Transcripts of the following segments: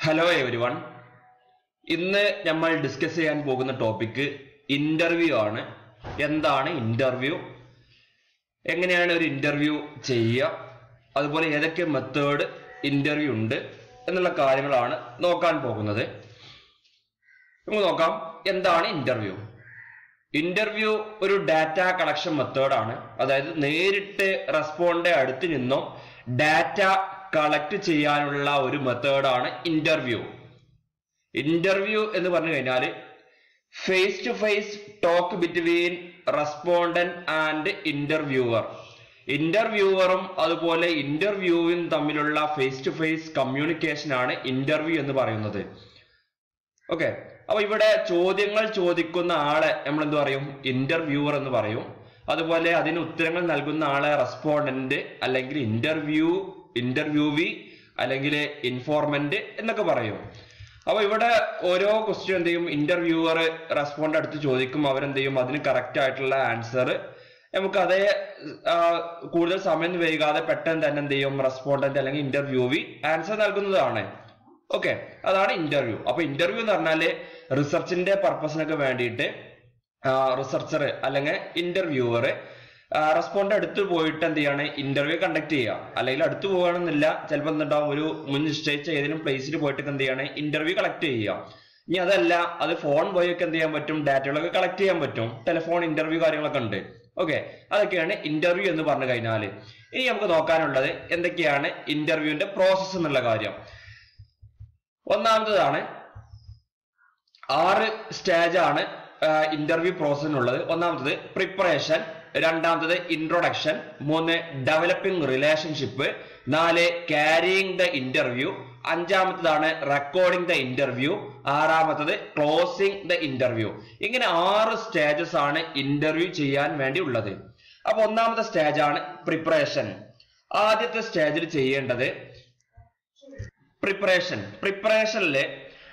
hello every one ഇന്ന് നമ്മൾ discuss ചെയ്യാൻ പോകുന്ന ടോപ്പിക്ക് ഇന്റർവ്യൂ ആണ് എന്താണ് ഇന്റർവ്യൂ എങ്ങനെയാണ് ഒരു ഇന്റർവ്യൂ ചെയ്യുക അതുപോലെ ഏതൊക്കെ മെത്തേഡ് ഇന്റർവ്യൂ ഉണ്ട് എന്നുള്ള കാര്യങ്ങളാണ് നോക്കാൻ പോകുന്നത് നമുക്ക് നോക്കാം എന്താണ് ഇന്റർവ്യൂ ഇന്റർവ്യൂ ഒരു ഡാറ്റ കളക്ഷൻ മെത്തേഡാണ് അതായത് നേരിട്ട് റെസ്പോണ്ടെ അടുത്ത് നിന്നും ഡാറ്റ കളക്ട് ചെയ്യാനുള്ള ഒരു മെത്തേഡാണ് ഇന്റർവ്യൂ ഇന്റർവ്യൂ എന്ന് പറഞ്ഞു കഴിഞ്ഞാൽ face to face talk between respondent and interviewer ഇന്റർവ്യൂവറും അതുപോലെ ഇന്റർവ്യൂവും തമ്മിലുള്ള ഫേസ് ടു ഫേസ് കമ്മ്യൂണിക്കേഷൻ ആണ് ഇന്റർവ്യൂ എന്ന് പറയുന്നത് ഓക്കെ അപ്പൊ ഇവിടെ ചോദ്യങ്ങൾ ചോദിക്കുന്ന ആളെ നമ്മൾ എന്ത് പറയും ഇന്റർവ്യൂവർ എന്ന് പറയും അതുപോലെ അതിന് ഉത്തരങ്ങൾ നൽകുന്ന ആളെ റെസ്പോണ്ടന്റ് അല്ലെങ്കിൽ ഇന്റർവ്യൂ ഇന്റർവ്യൂവി അല്ലെങ്കിൽ ഇൻഫോർമന്റ് എന്നൊക്കെ പറയും അപ്പൊ ഇവിടെ ഓരോ ക്വസ്റ്റ്യൻ എന്ത് ചെയ്യും ഇന്റർവ്യൂവർ റെസ്പോണ്ട് അടുത്ത് ചോദിക്കും അവരെന്ത് ചെയ്യും അതിന് കറക്റ്റ് ആയിട്ടുള്ള ആൻസർ നമുക്ക് അതേ ആ, കൂടുതൽ സമയം വൈകാതെ പെട്ടെന്ന് തന്നെ എന്ത് ചെയ്യും റെസ്പോണ്ടന്റ് അല്ലെങ്കിൽ ഇന്റർവ്യൂവി ആൻസർ നൽകുന്നതാണ് ഓക്കെ അതാണ് ഇന്റർവ്യൂ അപ്പൊ ഇന്റർവ്യൂ എന്ന് പറഞ്ഞാല് റിസർച്ചിന്റെ പർപ്പസിനൊക്കെ വേണ്ടിയിട്ട് റിസർച്ചർ അല്ലെങ്കിൽ ഇന്റർവ്യൂവർ റെസ്പോണ്ട് അടുത്ത് പോയിട്ട് എന്ത് ചെയ്യാണ് ഇന്റർവ്യൂ കണ്ടക്ട് ചെയ്യുക അല്ലെങ്കിൽ അടുത്ത് പോകണമെന്നില്ല ചിലപ്പോൾ എന്തുണ്ടാവും ഒരു മുൻ നിശ്ചയിച്ച ഏതെങ്കിലും പ്ലേസിൽ പോയിട്ട് എന്ത് ചെയ്യാണ് ഇന്റർവ്യൂ കളക്ട് ചെയ്യുക ഇനി അതല്ല അത് ഫോൺ വഴിയൊക്കെ എന്ത് ചെയ്യാൻ പറ്റും ഡാറ്റകളൊക്കെ കളക്ട് ചെയ്യാൻ പറ്റും ടെലിഫോൺ ഇന്റർവ്യൂ കാര്യങ്ങളൊക്കെ ഉണ്ട് ഓക്കെ അതൊക്കെയാണ് ഇന്റർവ്യൂ എന്ന് പറഞ്ഞു കഴിഞ്ഞാൽ ഇനി നമുക്ക് നോക്കാനുള്ളത് എന്തൊക്കെയാണ് ഇന്റർവ്യൂവിന്റെ പ്രോസസ്സ് എന്നുള്ള കാര്യം ഒന്നാമത്തതാണ് ആറ് സ്റ്റേജ് ആണ് ഇന്റർവ്യൂ പ്രോസസ്സിനുള്ളത് ഒന്നാമത്തത് പ്രിപ്പറേഷൻ രണ്ടാമത്തത് ഇൻട്രൊഡക്ഷൻ മൂന്ന് ഡെവലപ്പിംഗ് റിലേഷൻഷിപ്പ് നാല് ക്യാരിയിങ് ദ ഇന്റർവ്യൂ അഞ്ചാമത്തതാണ് റെക്കോർഡിംഗ് ദ ഇന്റർവ്യൂ ആറാമത്തത് ക്ലോസിംഗ് ദ ഇന്റർവ്യൂ ഇങ്ങനെ ആറ് സ്റ്റേജസ് ആണ് ഇന്റർവ്യൂ ചെയ്യാൻ വേണ്ടി ഉള്ളത് അപ്പൊ ഒന്നാമത്തെ സ്റ്റേജ് ആണ് പ്രിപ്പറേഷൻ ആദ്യത്തെ സ്റ്റേജിൽ ചെയ്യേണ്ടത് പ്രിപ്പറേഷൻ പ്രിപ്പറേഷനില്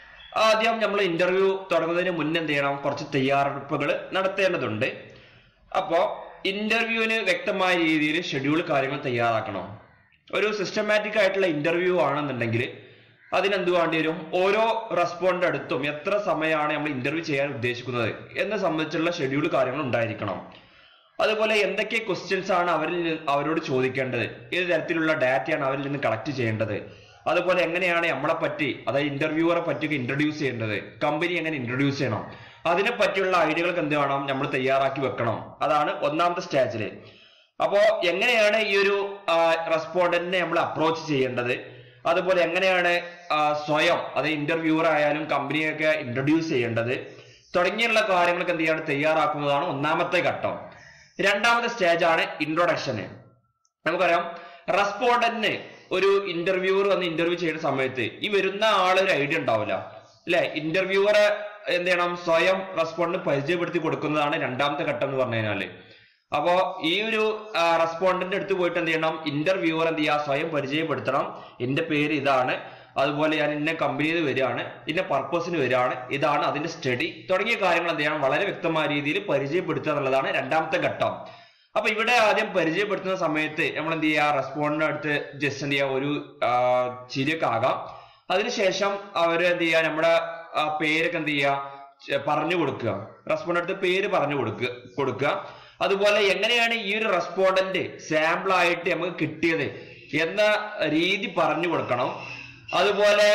ആദ്യം നമ്മൾ ഇന്റർവ്യൂ തുടങ്ങുന്നതിന് മുന്നേ എന്ത് ചെയ്യണം കുറച്ച് തയ്യാറെടുപ്പുകൾ നടത്തേണ്ടതുണ്ട് അപ്പോ ഇന്റർവ്യൂവിന് വ്യക്തമായ രീതിയിൽ ഷെഡ്യൂൾ കാര്യങ്ങൾ തയ്യാറാക്കണം ഒരു സിസ്റ്റമാറ്റിക് ആയിട്ടുള്ള ഇന്റർവ്യൂ ആണെന്നുണ്ടെങ്കിൽ അതിനെന്ത് വേണ്ടി വരും ഓരോ റെസ്പോണ്ട് അടുത്തും എത്ര സമയമാണ് നമ്മൾ ഇന്റർവ്യൂ ചെയ്യാൻ ഉദ്ദേശിക്കുന്നത് എന്നെ സംബന്ധിച്ചുള്ള ഷെഡ്യൂൾ കാര്യങ്ങൾ ഉണ്ടായിരിക്കണം അതുപോലെ എന്തൊക്കെ ക്വസ്റ്റ്യൻസ് ആണ് അവരിൽ നിന്ന് അവരോട് ചോദിക്കേണ്ടത് ഏത് തരത്തിലുള്ള ഡാറ്റയാണ് അവരിൽ നിന്ന് കളക്ട് ചെയ്യേണ്ടത് അതുപോലെ എങ്ങനെയാണ് നമ്മളെ പറ്റി അതായത് ഇന്റർവ്യൂവറെ പറ്റിയൊക്കെ ഇൻട്രൊഡ്യൂസ് ചെയ്യേണ്ടത് കമ്പനി എങ്ങനെ ഇൻട്രൊഡ്യൂസ് ചെയ്യണം അതിനെ പറ്റിയുള്ള ഐഡിയകൾക്ക് എന്ത് വേണം നമ്മൾ തയ്യാറാക്കി വെക്കണം അതാണ് ഒന്നാമത്തെ സ്റ്റേജില് അപ്പോ എങ്ങനെയാണ് ഈ ഒരു റെസ്പോണ്ടന്റിനെ നമ്മൾ അപ്രോച്ച് ചെയ്യേണ്ടത് അതുപോലെ എങ്ങനെയാണ് ആ, സ്വയം അത് ഇന്റർവ്യൂവർ ആയാലും കമ്പനിയൊക്കെ ഇൻട്രൊഡ്യൂസ് ചെയ്യേണ്ടത് തുടങ്ങിയുള്ള കാര്യങ്ങളൊക്കെ എന്ത് ചെയ്യാണ് തയ്യാറാക്കുന്നതാണ് ഒന്നാമത്തെ ഘട്ടം രണ്ടാമത്തെ സ്റ്റേജ് ആണ് ഇൻട്രൊഡക്ഷന് നമുക്കറിയാം റെസ്പോണ്ടന്റിന് ഒരു ഇന്റർവ്യൂവർ വന്ന് ഇന്റർവ്യൂ ചെയ്യുന്ന സമയത്ത് ഈ വരുന്ന ആള് ഒരു ഐഡിയ ഉണ്ടാവില്ല അല്ലെ ഇന്റർവ്യൂവറെ എന്ത് ചെയ്യണം സ്വയം റെസ്പോണ്ടിന് പരിചയപ്പെടുത്തി കൊടുക്കുന്നതാണ് രണ്ടാമത്തെ ഘട്ടം എന്ന് പറഞ്ഞു കഴിഞ്ഞാല് അപ്പോ ഈ ഒരു റെസ്പോണ്ടന്റ് അടുത്ത് പോയിട്ട് എന്ത് ചെയ്യണം ഇന്റർവ്യൂവർ എന്ത് ചെയ്യുക സ്വയം പരിചയപ്പെടുത്തണം എന്റെ പേര് ഇതാണ് അതുപോലെ ഞാൻ ഇന്ന കമ്പനിയിൽ വരികയാണ് ഇന്ന പർപ്പസിന് വരികയാണ് ഇതാണ് അതിന്റെ സ്റ്റഡി തുടങ്ങിയ കാര്യങ്ങൾ എന്ത് ചെയ്യണം വളരെ വ്യക്തമായ രീതിയിൽ പരിചയപ്പെടുത്തുക എന്നുള്ളതാണ് രണ്ടാമത്തെ ഘട്ടം അപ്പൊ ഇവിടെ ആദ്യം പരിചയപ്പെടുത്തുന്ന സമയത്ത് നമ്മൾ എന്ത് ചെയ്യുക റെസ്പോണ്ടിന്റെ അടുത്ത് ജസ്റ്റ് എന്ത് ചെയ്യുക ഒരു ആ, ചിരിയൊക്കെ ആകാം അതിനുശേഷം അവർ എന്ത് ചെയ്യുക നമ്മുടെ ആ, പേരൊക്കെ എന്ത് ചെയ്യുക ചെ- പറഞ്ഞു കൊടുക്കുക റെസ്പോണ്ട് അടുത്ത് പേര് പറഞ്ഞു കൊടുക്കുക കൊടുക്കുക അതുപോലെ എങ്ങനെയാണ് ഈ ഒരു റെസ്പോണ്ടന്റ് സാമ്പിൾ ആയിട്ട് നമുക്ക് കിട്ടിയത് എന്ന രീതി പറഞ്ഞു കൊടുക്കണം അതുപോലെ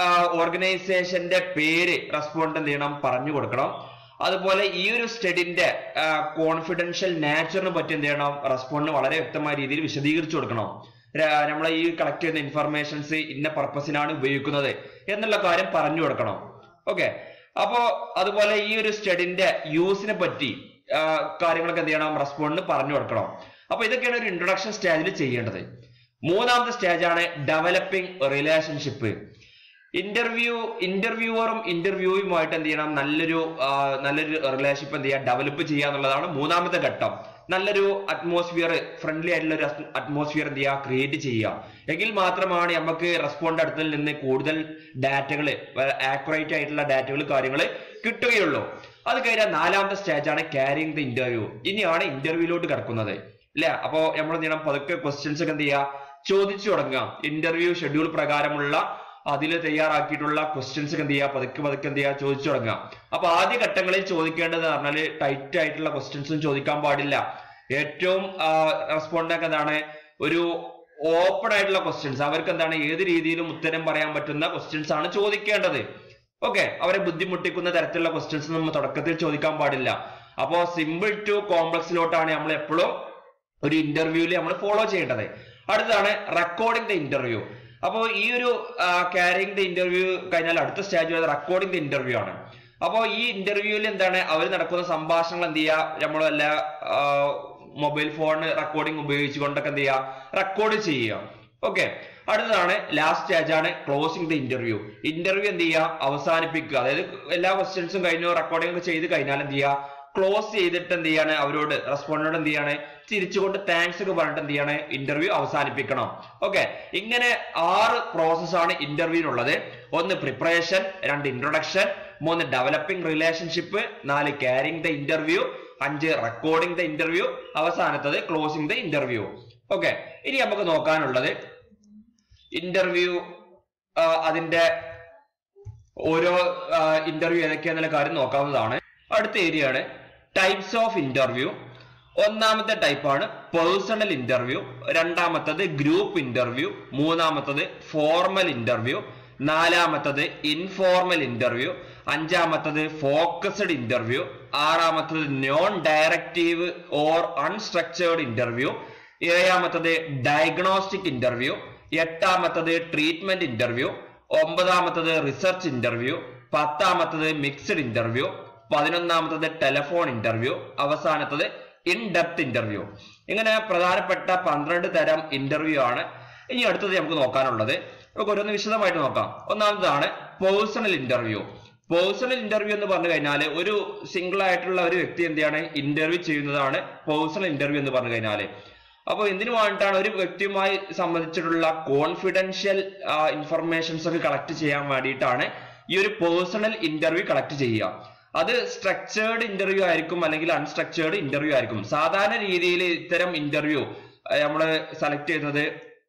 ഓർഗനൈസേഷന്റെ പേര് റെസ്പോണ്ട് എന്ത് ചെയ്യണം പറഞ്ഞു കൊടുക്കണം അതുപോലെ ഈ ഒരു സ്റ്റഡിന്റെ കോൺഫിഡൻഷ്യൽ നാച്ചറിനെ പറ്റി എന്ത് ചെയ്യണം റെസ്പോണ്ടിന് വളരെ വ്യക്തമായ രീതിയിൽ വിശദീകരിച്ചു കൊടുക്കണം നമ്മൾ ഈ കളക്ട് ചെയ്യുന്ന ഇൻഫർമേഷൻസ് ഇന്ന പർപ്പസിനാണ് ഉപയോഗിക്കുന്നത് എന്നുള്ള കാര്യം പറഞ്ഞു കൊടുക്കണം ഓക്കെ അപ്പോ അതുപോലെ ഈ ഒരു സ്റ്റഡിന്റെ യൂസിനെ പറ്റി ആ, കാര്യങ്ങളൊക്കെ എന്ത് ചെയ്യണം റെസ്പോണ്ടിന് പറഞ്ഞു കൊടുക്കണം അപ്പൊ ഇതൊക്കെയാണ് ഒരു ഇൻട്രൊഡക്ഷൻ സ്റ്റേജിൽ ചെയ്യേണ്ടത് മൂന്നാമത്തെ സ്റ്റേജാണ് ഡെവലപ്പിംഗ് റിലേഷൻഷിപ്പ് ഇന്റർവ്യൂ ഇന്റർവ്യൂവറും ഇന്റർവ്യൂവുമായിട്ട് എന്ത് ചെയ്യണം നല്ലൊരു ആ, നല്ലൊരു റിലേഷൻഷിപ്പ് എന്ത് ചെയ്യുക ഡെവലപ്പ് ചെയ്യുക എന്നുള്ളതാണ് മൂന്നാമത്തെ ഘട്ടം നല്ലൊരു അറ്റ്മോസ്ഫിയർ ഫ്രണ്ട്ലി ആയിട്ടുള്ള ഒരു അറ്റ്മോസ്ഫിയർ എന്ത് ചെയ്യുക ക്രിയേറ്റ് ചെയ്യുക എങ്കിൽ മാത്രമാണ് നമുക്ക് റെസ്പോണ്ട് അടുത്തിൽ നിന്ന് കൂടുതൽ ഡാറ്റകൾ ആക്യുറേറ്റ് ആയിട്ടുള്ള ഡാറ്റകൾ കാര്യങ്ങൾ കിട്ടുകയുള്ളൂ അത് കഴിഞ്ഞാൽ നാലാമത്തെ സ്റ്റേജ് ആണ് ക്യാരിങ് ദ ഇന്റർവ്യൂ ഇനിയാണ് ഇന്റർവ്യൂലോട്ട് കിടക്കുന്നത് ഇല്ല അപ്പോ നമ്മൾ എന്ത് ചെയ്യണം പതുക്കെ ക്വസ്റ്റ്യൻസ് ഒക്കെ എന്ത് ചെയ്യുക ചോദിച്ചു തുടങ്ങുക ഇന്റർവ്യൂ ഷെഡ്യൂൾ പ്രകാരമുള്ള അതിൽ തയ്യാറാക്കിയിട്ടുള്ള ക്വസ്റ്റ്യൻസ് എന്ത് ചെയ്യുക പതുക്കെ പതുക്കെ എന്ത് ചെയ്യുക ചോദിച്ചു തുടങ്ങുക അപ്പൊ ആദ്യ ഘട്ടങ്ങളിൽ ചോദിക്കേണ്ടത് പറഞ്ഞാല് ടൈറ്റ് ആയിട്ടുള്ള ക്വസ്റ്റ്യൻസും ചോദിക്കാൻ പാടില്ല ഏറ്റവും റെസ്പോണ്ടൊക്കെ എന്താണ് ഒരു ഓപ്പൺ ആയിട്ടുള്ള ക്വസ്റ്റ്യൻസ് അവർക്ക് എന്താണ് ഏത് രീതിയിലും ഉത്തരം പറയാൻ പറ്റുന്ന ക്വസ്റ്റ്യൻസ് ആണ് ചോദിക്കേണ്ടത് ഓക്കെ അവരെ ബുദ്ധിമുട്ടിക്കുന്ന തരത്തിലുള്ള ക്വസ്റ്റ്യൻസ് നമ്മൾ തുടക്കത്തിൽ ചോദിക്കാൻ പാടില്ല അപ്പോ സിമ്പിൾ ടു കോംപ്ലക്സിലോട്ടാണ് നമ്മൾ എപ്പോഴും ഒരു ഇന്റർവ്യൂവിൽ നമ്മൾ ഫോളോ ചെയ്യേണ്ടത് അടുത്തതാണ് റെക്കോർഡിംഗ് ദ ഇന്റർവ്യൂ അപ്പോൾ ഈ ഒരു ക്യാരിങ് ദ ഇന്റർവ്യൂ കഴിഞ്ഞാൽ അടുത്ത സ്റ്റേജ് റെക്കോർഡിംഗ് ദ ഇന്റർവ്യൂ ആണ് അപ്പോൾ ഈ ഇന്റർവ്യൂവിൽ എന്താണ് അവർ നടക്കുന്ന സംഭാഷണങ്ങൾ എന്ത് ചെയ്യുക നമ്മൾ വല്ല മൊബൈൽ ഫോൺ റെക്കോർഡിംഗ് ഉപയോഗിച്ചുകൊണ്ടൊക്കെ എന്ത് ചെയ്യുക റെക്കോർഡ് ചെയ്യുക ഓക്കെ അടുത്തതാണ് ലാസ്റ്റ് സ്റ്റേജ് ആണ് ക്ലോസിംഗ് ദ ഇന്റർവ്യൂ ഇന്റർവ്യൂ എന്ത് ചെയ്യുക അവസാനിപ്പിക്കുക അതായത് എല്ലാ ക്വസ്റ്റ്യൻസും കഴിഞ്ഞു റെക്കോർഡിംഗ് ഒക്കെ ചെയ്ത് കഴിഞ്ഞാൽ എന്ത് ചെയ്യുക ക്ലോസ് ചെയ്തിട്ട് എന്ത് ചെയ്യാണ് അവരോട് റെസ്പോണ്ടോട് എന്ത് ചെയ്യാണ് തിരിച്ചുകൊണ്ട് താങ്ക്സ് ഒക്കെ പറഞ്ഞിട്ട് എന്ത് ചെയ്യാണ് ഇന്റർവ്യൂ അവസാനിപ്പിക്കണം ഓക്കെ ഇങ്ങനെ ആറ് പ്രോസസ് ആണ് ഇന്റർവ്യൂവിനുള്ളത് ഒന്ന് പ്രിപ്പറേഷൻ രണ്ട് ഇൻട്രൊഡക്ഷൻ മൂന്ന് ഡെവലപ്പിംഗ് റിലേഷൻഷിപ്പ് നാല് ക്യാരിങ് ദ ഇന്റർവ്യൂ അഞ്ച് റെക്കോർഡിംഗ് ദ ഇന്റർവ്യൂ അവസാനത്തത് ക്ലോസിംഗ് ദ ഇന്റർവ്യൂ ഓക്കെ ഇനി നമുക്ക് നോക്കാനുള്ളത് ഇന്റർവ്യൂ അതിന്റെ ഓരോ ഇന്റർവ്യൂ ഏതൊക്കെയാന്നുള്ള കാര്യം നോക്കാവുന്നതാണ് അടുത്ത ഏരിയ ആണ് ടൈപ്സ് ഓഫ് ഇന്റർവ്യൂ ഒന്നാമത്തെ ടൈപ്പാണ് പേഴ്സണൽ ഇന്റർവ്യൂ രണ്ടാമത്തത് ഗ്രൂപ്പ് ഇന്റർവ്യൂ മൂന്നാമത്തത് ഫോർമൽ ഇന്റർവ്യൂ നാലാമത്തത് ഇൻഫോർമൽ ഇന്റർവ്യൂ അഞ്ചാമത്തത് ഫോക്കസ്ഡ് ഇന്റർവ്യൂ ആറാമത്തത് non directive or unstructured interview ഏഴാമത്തത് ഡയഗ്നോസ്റ്റിക് ഇന്റർവ്യൂ എട്ടാമത്തത് ട്രീറ്റ്മെന്റ് ഇന്റർവ്യൂ ഒമ്പതാമത്തത് റിസർച്ച് ഇന്റർവ്യൂ പത്താമത്തത് മിക്സഡ് ഇന്റർവ്യൂ പതിനൊന്നാമത്തത് ടെലിഫോൺ ഇന്റർവ്യൂ അവസാനത്തത് ഇൻ ഡെപ്ത് ഇന്റർവ്യൂ ഇങ്ങനെ പ്രധാനപ്പെട്ട പന്ത്രണ്ട് തരം ഇന്റർവ്യൂ ആണ് ഇനി അടുത്തത് നമുക്ക് നോക്കാനുള്ളത് നമുക്ക് ഓരോന്ന് വിശദമായിട്ട് നോക്കാം ഒന്നാമതാണ് പേഴ്സണൽ ഇന്റർവ്യൂ പേഴ്സണൽ ഇന്റർവ്യൂ എന്ന് പറഞ്ഞു കഴിഞ്ഞാൽ ഒരു സിംഗിൾ ആയിട്ടുള്ള ഒരു വ്യക്തി എന്തെയാണ് ഇന്റർവ്യൂ ചെയ്യുന്നതാണ് പേഴ്സണൽ ഇന്റർവ്യൂ എന്ന് പറഞ്ഞു കഴിഞ്ഞാൽ അപ്പോൾ എന്തിനു വേണ്ടിയിട്ടാണ് ഒരു വ്യക്തിയുമായി സംബന്ധിച്ചിട്ടുള്ള കോൺഫിഡൻഷ്യൽ ഇൻഫർമേഷൻസ് ഒക്കെ കളക്ട് ചെയ്യാൻ വേണ്ടിയിട്ടാണ് ഈ ഒരു പേഴ്സണൽ ഇന്റർവ്യൂ കളക്ട് ചെയ്യുക അത് സ്ട്രക്ചേർഡ് ഇന്റർവ്യൂ ആയിരിക്കും അല്ലെങ്കിൽ അൺസ്ട്രക്ചേർഡ് ഇന്റർവ്യൂ ആയിരിക്കും സാധാരണ രീതിയിൽ ഇത്തരം ഇന്റർവ്യൂ നമ്മൾ സെലക്ട് ചെയ്യുന്നത്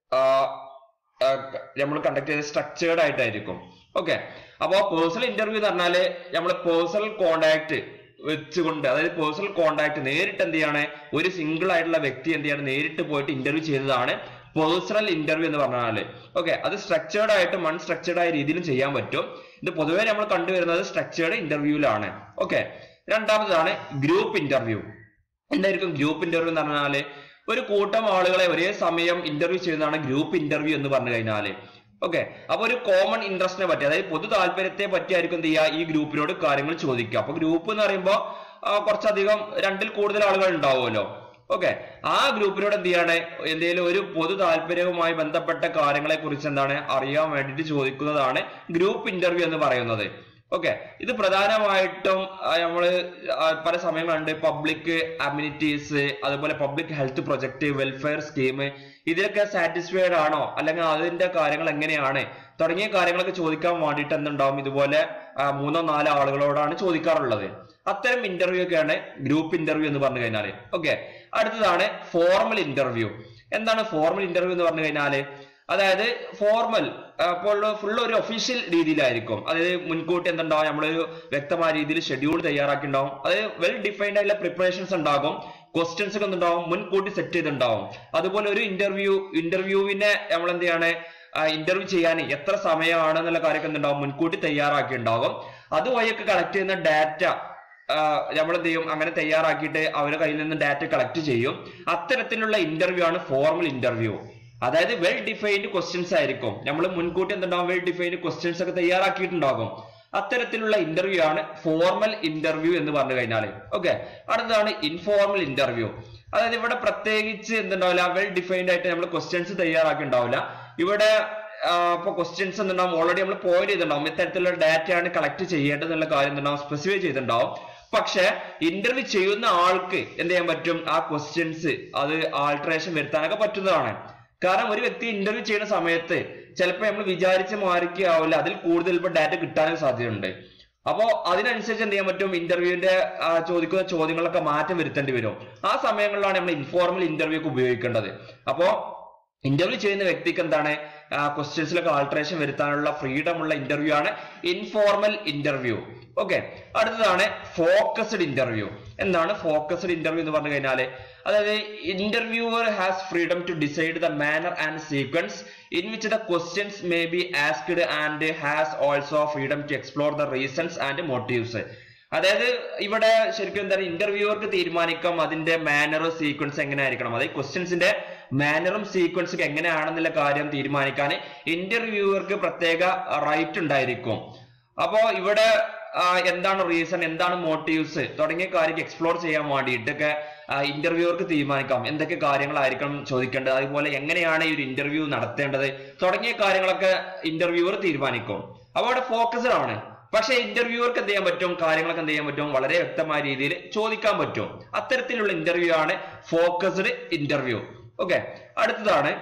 നമ്മൾ കണ്ടക്ട് ചെയ്ത് സ്ട്രക്ചേർഡ് ആയിട്ടായിരിക്കും ഓക്കെ അപ്പോൾ പേഴ്സണൽ ഇന്റർവ്യൂ എന്ന് പറഞ്ഞാല് നമ്മൾ പേഴ്സണൽ കോണ്ടാക്ട് വെച്ചുകൊണ്ട് അതായത് പേഴ്സണൽ കോണ്ടാക്ട് നേരിട്ട് എന്ത് ചെയ്യാണ് ഒരു സിംഗിൾ ആയിട്ടുള്ള വ്യക്തി എന്ത് ചെയ്യാണ് നേരിട്ട് പോയിട്ട് ഇന്റർവ്യൂ ചെയ്തതാണ് പേഴ്സണൽ ഇന്റർവ്യൂ എന്ന് പറഞ്ഞാല് ഓക്കെ അത് സ്ട്രക്ചേർഡ് ആയിട്ടും അൺസ്ട്രക്ചേർഡ് ആയ രീതിയിലും ചെയ്യാൻ പറ്റും ഇത് പൊതുവേ നമ്മൾ കണ്ടുവരുന്നത് സ്ട്രക്ചേർഡ് ഇന്റർവ്യൂവിലാണ് ഓക്കെ രണ്ടാമതാണ് ഗ്രൂപ്പ് ഇന്റർവ്യൂ എന്തായിരിക്കും ഗ്രൂപ്പ് ഇന്റർവ്യൂ എന്ന് പറഞ്ഞാല് ഒരു കൂട്ടം ആളുകളെ ഒരേ സമയം ഇന്റർവ്യൂ ചെയ്യുന്നതാണ് ഗ്രൂപ്പ് ഇന്റർവ്യൂ എന്ന് പറഞ്ഞു കഴിഞ്ഞാല് ഓക്കെ അപ്പൊ ഒരു കോമൺ ഇൻട്രസ്റ്റിനെ പറ്റി അതായത് പൊതു താല്പര്യത്തെ പറ്റിയായിരിക്കും എന്ത് ചെയ്യുക ഈ ഗ്രൂപ്പിനോട് കാര്യങ്ങൾ ചോദിക്കുക അപ്പൊ ഗ്രൂപ്പ് എന്ന് പറയുമ്പോൾ കുറച്ചധികം രണ്ടിൽ കൂടുതൽ ആളുകൾ ഉണ്ടാവുമല്ലോ ഓക്കെ ആ ഗ്രൂപ്പിനോട് എന്ത് ചെയ്യാണ് എന്തെങ്കിലും ഒരു പൊതു താല്പര്യവുമായി ബന്ധപ്പെട്ട കാര്യങ്ങളെ കുറിച്ച് എന്താണ് അറിയാൻ വേണ്ടിയിട്ട് ചോദിക്കുന്നതാണ് ഗ്രൂപ്പ് ഇന്റർവ്യൂ എന്ന് പറയുന്നത് ഓക്കെ ഇത് പ്രധാനമായിട്ടും നമ്മൾ പല സമയങ്ങളുണ്ട് പബ്ലിക് അമ്യൂണിറ്റീസ് അതുപോലെ public health project welfare scheme ഇതിലൊക്കെ സാറ്റിസ്ഫൈഡ് ആണോ അല്ലെങ്കിൽ അതിന്റെ കാര്യങ്ങൾ എങ്ങനെയാണ് തുടങ്ങിയ കാര്യങ്ങളൊക്കെ ചോദിക്കാൻ വേണ്ടിയിട്ട് എന്തുണ്ടാവും ഇതുപോലെ മൂന്നോ നാലോ ആളുകളോടാണ് ചോദിക്കാറുള്ളത് അത്തരം ഇന്റർവ്യൂ ഒക്കെയാണ് ഗ്രൂപ്പ് ഇന്റർവ്യൂ എന്ന് പറഞ്ഞു കഴിഞ്ഞാല് ഓക്കെ അടുത്തതാണ് ഫോർമൽ ഇന്റർവ്യൂ എന്താണ് ഫോർമൽ ഇന്റർവ്യൂ എന്ന് പറഞ്ഞു കഴിഞ്ഞാല് അതായത് ഫോർമൽ അപ്പോൾ ഫുൾ ഒരു ഒഫീഷ്യൽ രീതിയിലായിരിക്കും അതായത് മുൻകൂട്ടി എന്തുണ്ടാവും നമ്മളൊരു വ്യക്തമായ രീതിയിൽ ഷെഡ്യൂൾ തയ്യാറാക്കി ഉണ്ടാവും അതായത് വെൽ ഡിഫൈൻഡ് ആയിട്ടുള്ള പ്രിപ്പറേഷൻസ് ഉണ്ടാകും ക്വസ്റ്റ്യൻസ് ഒക്കെ എന്തുണ്ടാവും മുൻകൂട്ടി സെറ്റ് ചെയ്തിട്ടുണ്ടാവും അതുപോലെ ഒരു ഇന്റർവ്യൂ ഇന്റർവ്യൂവിനെ നമ്മൾ എന്ത് ചെയ്യാണ് ഇന്റർവ്യൂ ചെയ്യാൻ എത്ര സമയമാണ് എന്നുള്ള കാര്യമൊക്കെ എന്തുണ്ടാവും മുൻകൂട്ടി തയ്യാറാക്കി ഉണ്ടാകും അതുവഴിയൊക്കെ കളക്ട് ചെയ്യുന്ന ഡാറ്റ നമ്മൾ എന്ത് ചെയ്യും അങ്ങനെ തയ്യാറാക്കിയിട്ട് അവരുടെ കയ്യിൽ നിന്ന് ഡാറ്റ കളക്ട് ചെയ്യും അത്തരത്തിലുള്ള ഇന്റർവ്യൂ ആണ് ഫോർമൽ ഇന്റർവ്യൂ അതായത് വെൽ ഡിഫൈൻഡ് ക്വസ്റ്റ്യൻസ് ആയിരിക്കും നമ്മൾ മുൻകൂട്ടി എന്തുണ്ടാവും വെൽ ഡിഫൈൻഡ് ക്വസ്റ്റ്യൻസ് ഒക്കെ തയ്യാറാക്കിയിട്ടുണ്ടാകും അത്തരത്തിലുള്ള ഇന്റർവ്യൂ ആണ് ഫോർമൽ ഇന്റർവ്യൂ എന്ന് പറഞ്ഞു കഴിഞ്ഞാൽ ഓക്കെ അടുത്തതാണ് ഇൻഫോർമൽ ഇന്റർവ്യൂ അതായത് ഇവിടെ പ്രത്യേകിച്ച് എന്തുണ്ടാവില്ല വെൽ ഡിഫൈൻഡ് ആയിട്ട് നമ്മൾ ക്വസ്റ്റ്യൻസ് തയ്യാറാക്കി ഉണ്ടാവില്ല ഇവിടെ ഇപ്പൊ ക്വസ്റ്റ്യൻസ് എന്തുണ്ടാവും ഓൾറെഡി നമ്മൾ പോയിന്റ് ചെയ്തിട്ടുണ്ടാവും ഇത്തരത്തിലുള്ള ഡാറ്റയാണ് കളക്ട് ചെയ്യേണ്ടത് എന്നുള്ള കാര്യം എന്തുണ്ടാവും സ്പെസിഫൈ ചെയ്തിട്ടുണ്ടാവും പക്ഷെ ഇന്റർവ്യൂ ചെയ്യുന്ന ആൾക്ക് എന്ത് ചെയ്യാൻ പറ്റും ആ ക്വസ്റ്റ്യൻസ് അത് ആൾട്രേഷൻ വരുത്താനൊക്കെ പറ്റുന്നതാണ് കാരണം ഒരു വ്യക്തി ഇന്റർവ്യൂ ചെയ്യുന്ന സമയത്ത് ചിലപ്പോൾ നമ്മൾ വിചാരിച്ച മാറിക്കാവില്ല അതിൽ കൂടുതൽ ഇപ്പൊ ഡാറ്റ കിട്ടാനും സാധ്യതയുണ്ട് അപ്പോ അതിനനുസരിച്ച് എന്ത് ചെയ്യാൻ പറ്റും ഇന്റർവ്യൂവിന്റെ ചോദിക്കുന്ന ചോദ്യങ്ങളൊക്കെ മാറ്റം വരുത്തേണ്ടി വരും ആ സമയങ്ങളിലാണ് നമ്മൾ ഇൻഫോർമൽ ഇന്റർവ്യൂ ഒക്കെ ഉപയോഗിക്കേണ്ടത് അപ്പോ ഇന്റർവ്യൂ ചെയ്യുന്ന വ്യക്തിക്ക് എന്താണ് ക്വസ്റ്റ്യൻസിലൊക്കെ ആൾട്രേഷൻ വരുത്താനുള്ള ഫ്രീഡം ഉള്ള ഇന്റർവ്യൂ ആണ് ഇൻഫോർമൽ ഇന്റർവ്യൂ ഓക്കെ അടുത്തതാണ് ഫോക്കസ്ഡ് ഇന്റർവ്യൂ എന്താണ് ഫോക്കസ്ഡ് ഇന്റർവ്യൂ എന്ന് പറഞ്ഞു കഴിഞ്ഞാല് അതായത് interviewer has freedom to decide the manner and sequence in which the questions may be asked and has also freedom to explore the reasons and motives അതായത് ഇവിടെ ശരിക്കും എന്താണ് ഇന്റർവ്യൂവർക്ക് തീരുമാനിക്കാം അതിന്റെ മാനർ സീക്വൻസ് എങ്ങനെ ആയിരിക്കണം അതായത് ക്വസ്റ്റ്യൻസിന്റെ മാനറും സീക്വൻസും എങ്ങനെയാണെന്നുള്ള കാര്യം തീരുമാനിക്കാൻ ഇന്റർവ്യൂവർക്ക് പ്രത്യേക റൈറ്റ് ഉണ്ടായിരിക്കും അപ്പോ ഇവിടെ ആ, എന്താണ് റീസൺ എന്താണ് മോട്ടീവ്സ് തുടങ്ങിയ കാര്യം എക്സ്പ്ലോർ ചെയ്യാൻ വേണ്ടിയിട്ടൊക്കെ ഇന്റർവ്യൂവർക്ക് തീരുമാനിക്കാം എന്തൊക്കെ കാര്യങ്ങളായിരിക്കണം ചോദിക്കേണ്ടത് അതുപോലെ എങ്ങനെയാണ് ഈ ഒരു ഇന്റർവ്യൂ നടത്തേണ്ടത് തുടങ്ങിയ കാര്യങ്ങളൊക്കെ ഇന്റർവ്യൂവർ തീരുമാനിക്കും അപ്പൊ അവിടെ ഫോക്കസ്ഡ് ആണ് പക്ഷെ ഇന്റർവ്യൂവർക്ക് എന്ത് ചെയ്യാൻ പറ്റും കാര്യങ്ങളൊക്കെ എന്ത് ചെയ്യാൻ പറ്റും വളരെ വ്യക്തമായ രീതിയിൽ ചോദിക്കാൻ പറ്റും അത്തരത്തിലുള്ള ഇന്റർവ്യൂ ആണ് ഫോക്കസ്ഡ് ഇന്റർവ്യൂ ഓക്കെ അടുത്തതാണ്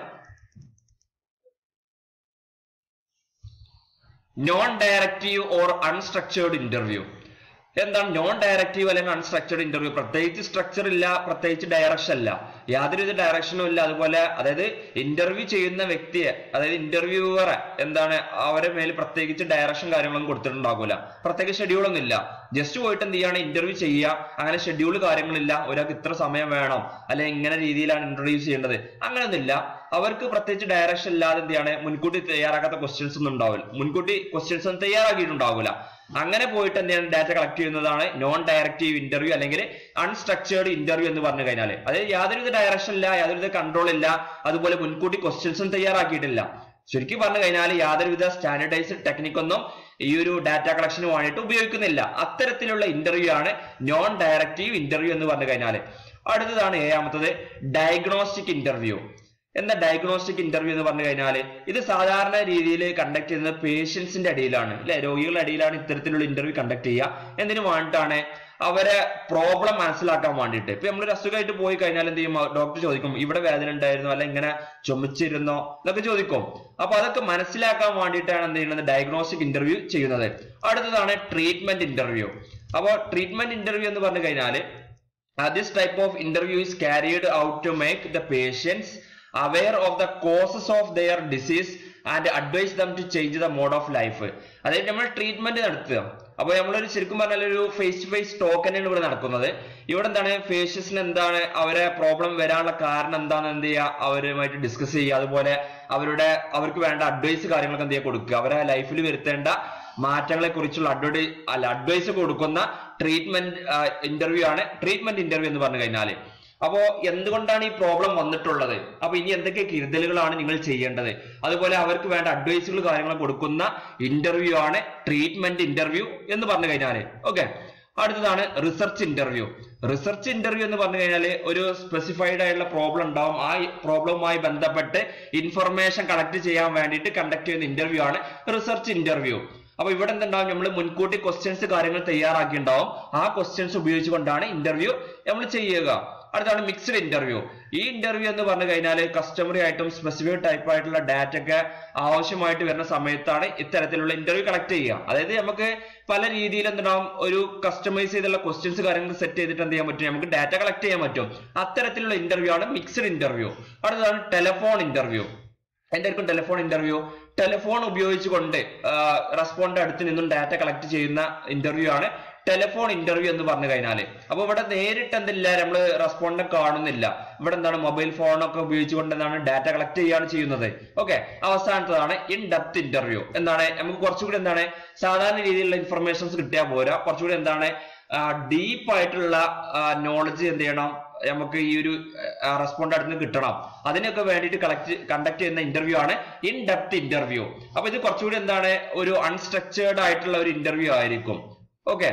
non directive or unstructured interview എന്താണ് നോൺ ഡയറക്റ്റീവ് അല്ലെങ്കിൽ അൺസ്ട്രക്ചേർഡ് ഇന്റർവ്യൂ പ്രത്യേകിച്ച് സ്ട്രക്ചർ ഇല്ല പ്രത്യേകിച്ച് ഡയറക്ഷൻ ഇല്ല യാതൊരുവിധ ഡയറക്ഷനും ഇല്ല അതുപോലെ അതായത് ഇന്റർവ്യൂ ചെയ്യുന്ന വ്യക്തിയെ അതായത് ഇന്റർവ്യൂവറെ എന്താണ് അവരെ മേൽ പ്രത്യേകിച്ച് ഡയറക്ഷൻ കാര്യങ്ങളൊന്നും കൊടുത്തിട്ടുണ്ടാകൂല പ്രത്യേക ഷെഡ്യൂൾ ഒന്നും ഇല്ല ജസ്റ്റ് പോയിട്ട് എന്ത് ചെയ്യാണ് ഇന്റർവ്യൂ ചെയ്യുക അങ്ങനെ ഷെഡ്യൂൾ കാര്യങ്ങളില്ല ഒരാൾക്ക് ഇത്ര സമയം വേണം അല്ലെങ്കിൽ ഇങ്ങനെ രീതിയിലാണ് ഇന്റർവ്യൂ ചെയ്യേണ്ടത് അങ്ങനെയൊന്നുമില്ല അവർക്ക് പ്രത്യേകിച്ച് ഡയറക്ഷൻ ഇല്ലാതെ എന്ത് ചെയ്യാണ് മുൻകൂട്ടി തയ്യാറാക്കാത്ത ക്വസ്റ്റ്യൻസ് ഒന്നും ഉണ്ടാവില്ല മുൻകൂട്ടി ക്വസ്റ്റ്യൻസ് ഒന്നും തയ്യാറാക്കിയിട്ടുണ്ടാവില്ല അങ്ങനെ പോയിട്ട് എന്താണ് ഡാറ്റ കളക്ട് ചെയ്യുന്നതാണ് നോൺ ഡയറക്റ്റീവ് ഇന്റർവ്യൂ അല്ലെങ്കിൽ അൺസ്ട്രക്ചേർഡ് ഇന്റർവ്യൂ എന്ന് പറഞ്ഞു കഴിഞ്ഞാൽ അതായത് യാതൊരുവിധ ഡയറക്ഷൻ ഇല്ല യാതൊരുവിധ കൺട്രോൾ ഇല്ല അതുപോലെ മുൻകൂട്ടി ക്വസ്റ്റ്യൻസും തയ്യാറാക്കിയിട്ടില്ല ശരിക്കും പറഞ്ഞു കഴിഞ്ഞാൽ യാതൊരുവിധ സ്റ്റാൻഡർഡൈസ്ഡ് ടെക്നിക് ഒന്നും ഈ ഒരു ഡാറ്റ കളക്ഷന് വേണ്ടിയിട്ട് ഉപയോഗിക്കുന്നില്ല അത്തരത്തിലുള്ള ഇന്റർവ്യൂ ആണ് നോൺ ഡയറക്റ്റീവ് ഇന്റർവ്യൂ എന്ന് പറഞ്ഞു കഴിഞ്ഞാൽ അടുത്തതാണ് ഏഴാമത്തത് ഡയഗ്നോസ്റ്റിക് ഇന്റർവ്യൂ എന്താ ഡയഗ്നോസ്റ്റിക് ഇന്റർവ്യൂ എന്ന് പറഞ്ഞു കഴിഞ്ഞാൽ ഇത് സാധാരണ രീതിയിൽ കണ്ടക്ട് ചെയ്യുന്നത് പേഷ്യൻസിന്റെ അടിയിലാണ് അല്ലെ രോഗികളുടെ അടിയിലാണ് ഇത്തരത്തിലുള്ള ഇന്റർവ്യൂ കണ്ടക്ട് ചെയ്യുക എന്തിനു വേണ്ടിയിട്ടാണ് അവരെ പ്രോബ്ലം മനസ്സിലാക്കാൻ വേണ്ടിയിട്ട് ഇപ്പൊ നമ്മളൊരു അസുഖമായിട്ട് പോയി കഴിഞ്ഞാൽ എന്ത് ചെയ്യും ഡോക്ടർ ചോദിക്കും ഇവിടെ വേദന ഉണ്ടായിരുന്നോ അല്ല ഇങ്ങനെ ചുമച്ചിരുന്നോ എന്നൊക്കെ ചോദിക്കും അപ്പൊ അതൊക്കെ മനസ്സിലാക്കാൻ വേണ്ടിയിട്ടാണ് എന്ത് ചെയ്യുന്നത് ഡയഗ്നോസ്റ്റിക് ഇന്റർവ്യൂ ചെയ്യുന്നത് അടുത്തതാണ് ട്രീറ്റ്മെന്റ് ഇന്റർവ്യൂ അപ്പോൾ ട്രീറ്റ്മെന്റ് ഇന്റർവ്യൂ എന്ന് പറഞ്ഞു കഴിഞ്ഞാൽ this type of interview is carried out to make the patients aware of the causes of their disease and advise them to change the mode of life അതായത് നമ്മൾ treatment നടത്തുക അപ്പൊ നമ്മളൊരു ശരിക്കും പറഞ്ഞാൽ ഒരു ഫേസ് ടു ഫേസ് ടോക്ക് തന്നെയാണ് ഇവിടെ നടക്കുന്നത് ഇവിടെ എന്താണ് പേഷ്യൻസിന് എന്താണ് അവരെ പ്രോബ്ലം വരാനുള്ള കാരണം എന്താണെന്ന് എന്ത് ചെയ്യുക അവരുമായിട്ട് ഡിസ്കസ് ചെയ്യുക അതുപോലെ അവരുടെ അവർക്ക് വേണ്ട അഡ്വൈസ് കാര്യങ്ങളൊക്കെ എന്ത് ചെയ്യുക കൊടുക്കുക അവരെ ലൈഫിൽ വരുത്തേണ്ട മാറ്റങ്ങളെ കുറിച്ചുള്ള അഡ്വൈ അല്ല അഡ്വൈസ് കൊടുക്കുന്ന ട്രീറ്റ്മെന്റ് ഇന്റർവ്യൂ ആണ് ട്രീറ്റ്മെന്റ് ഇന്റർവ്യൂ എന്ന് പറഞ്ഞു കഴിഞ്ഞാൽ അപ്പോ എന്തുകൊണ്ടാണ് ഈ പ്രോബ്ലം വന്നിട്ടുള്ളത് അപ്പൊ ഇനി എന്തൊക്കെ കരുതലുകളാണ് നിങ്ങൾ ചെയ്യേണ്ടത് അതുപോലെ അവർക്ക് വേണ്ട അഡ്വൈസുകൾ കാര്യങ്ങൾ കൊടുക്കുന്ന ഇന്റർവ്യൂ ആണ് ട്രീറ്റ്മെന്റ് ഇന്റർവ്യൂ എന്ന് പറഞ്ഞു കഴിഞ്ഞാല് ഓക്കെ അടുത്തതാണ് റിസർച്ച് ഇന്റർവ്യൂ റിസർച്ച് ഇന്റർവ്യൂ എന്ന് പറഞ്ഞു കഴിഞ്ഞാൽ ഒരു സ്പെസിഫൈഡ് ആയിട്ടുള്ള പ്രോബ്ലം ഉണ്ടാവും ആ പ്രോബ്ലവുമായി ബന്ധപ്പെട്ട് ഇൻഫർമേഷൻ കളക്ട് ചെയ്യാൻ വേണ്ടിയിട്ട് കണ്ടക്ട് ചെയ്യുന്ന ഇന്റർവ്യൂ ആണ് റിസർച്ച് ഇന്റർവ്യൂ അപ്പൊ ഇവിടെ എന്തുണ്ടാവും നമ്മൾ മുൻകൂട്ടി ക്വസ്റ്റ്യൻസ് കാര്യങ്ങൾ തയ്യാറാക്കിയിട്ടുണ്ടാവും ആ ക്വസ്റ്റ്യൻസ് ഉപയോഗിച്ചുകൊണ്ടാണ് ഇന്റർവ്യൂ നമ്മൾ ചെയ്യുക അടുത്താണ് മിക്സ്ഡ് ഇന്റർവ്യൂ ഈ ഇന്റർവ്യൂ എന്ന് പറഞ്ഞു കഴിഞ്ഞാൽ കസ്റ്റമറി ആയിട്ടും സ്പെസിഫിക് ടൈപ്പ് ആയിട്ടുള്ള ഡാറ്റ ഒക്കെ ആവശ്യമായിട്ട് വരുന്ന സമയത്താണ് ഇത്തരത്തിലുള്ള ഇന്റർവ്യൂ കളക്ട് ചെയ്യുക അതായത് നമുക്ക് പല രീതിയിൽ എന്തുണ്ടാവും ഒരു കസ്റ്റമൈസ് ചെയ്തുള്ള ക്വസ്റ്റ്യൻസ് കാര്യങ്ങൾ സെറ്റ് ചെയ്തിട്ട് എന്ത് ചെയ്യാൻ പറ്റും നമുക്ക് ഡാറ്റ കളക്ട് ചെയ്യാൻ പറ്റും അത്തരത്തിലുള്ള ഇന്റർവ്യൂ ആണ് മിക്സ്ഡ് ഇന്റർവ്യൂ അടുത്തതാണ് ടെലിഫോൺ ഇന്റർവ്യൂ എന്തായിരിക്കും ടെലിഫോൺ ഇന്റർവ്യൂ ടെലിഫോൺ ഉപയോഗിച്ചുകൊണ്ട് റെസ്പോണ്ട് അടുത്ത് നിന്നും ഡാറ്റ കളക്ട് ചെയ്യുന്ന ഇന്റർവ്യൂ ആണ് ടെലിഫോൺ ഇന്റർവ്യൂ എന്ന് പറഞ്ഞു കഴിഞ്ഞാൽ അപ്പൊ ഇവിടെ നേരിട്ട് എന്തില്ല നമ്മൾ റെസ്പോണ്ടിനെ കാണുന്നില്ല ഇവിടെ എന്താണ് മൊബൈൽ ഫോണൊക്കെ ഉപയോഗിച്ചുകൊണ്ട് എന്താണ് ഡാറ്റ കളക്ട് ചെയ്യാണ് ചെയ്യുന്നത് ഓക്കെ അവസാനത്തതാണ് ഇൻ ഡെപ്ത് ഇന്റർവ്യൂ എന്താണ് നമുക്ക് കുറച്ചുകൂടി എന്താണ് സാധാരണ രീതിയിലുള്ള ഇൻഫർമേഷൻസ് കിട്ടിയാൽ പോരാ കുറച്ചുകൂടി എന്താണ് ഡീപ്പ് ആയിട്ടുള്ള നോളജ് എന്ത് ചെയ്യണം നമുക്ക് ഈ ഒരു റെസ്പോണ്ട് അടുത്ത് നിന്ന് കിട്ടണം അതിനൊക്കെ വേണ്ടിയിട്ട് കളക്ട് കണ്ടക്ട് ചെയ്യുന്ന ഇന്റർവ്യൂ ആണ് ഇൻ ഡെപ്ത് ഇന്റർവ്യൂ അപ്പൊ ഇത് കുറച്ചുകൂടി എന്താണ് ഒരു അൺസ്ട്രക്ചേർഡ് ആയിട്ടുള്ള ഒരു ഇന്റർവ്യൂ ആയിരിക്കും ഓക്കെ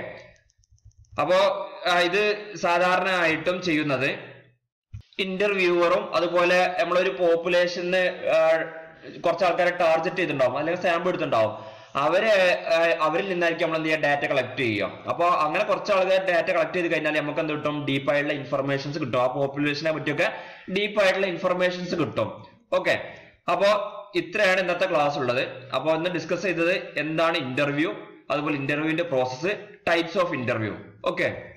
അപ്പോ ആ, ഇത് സാധാരണ ആയിട്ടും ചെയ്യുന്നത് ഇന്റർവ്യൂവറും അതുപോലെ നമ്മളൊരു പോപ്പുലേഷന് കുറച്ച് ആൾക്കാരെ ടാർഗറ്റ് ചെയ്തിട്ടുണ്ടാവും അല്ലെങ്കിൽ സാമ്പിൾ എടുത്തിട്ടുണ്ടാവും അവരെ ആ, അവരിൽ നിന്നായിരിക്കും നമ്മൾ എന്ത് ചെയ്യുക ഡാറ്റ കളക്ട് ചെയ്യുക അപ്പോൾ അങ്ങനെ കുറച്ച് ആൾക്കാർ ഡാറ്റ കളക്ട് ചെയ്ത് കഴിഞ്ഞാൽ നമുക്ക് എന്ത് കിട്ടും ഡീപ്പ് ആയിട്ടുള്ള ഇൻഫർമേഷൻസ് കിട്ടും ആ പോപ്പുലേഷനെ പറ്റിയൊക്കെ ഡീപ്പ് ആയിട്ടുള്ള ഇൻഫർമേഷൻസ് കിട്ടും ഓക്കെ അപ്പോൾ ഇത്രയാണ് ഇന്നത്തെ ക്ലാസ് ഉള്ളത് അപ്പോൾ ഇന്ന് ഡിസ്കസ് ചെയ്തത് എന്താണ് ഇന്റർവ്യൂ അതുപോലെ ഇന്റർവ്യൂവിന്റെ process types of interview okay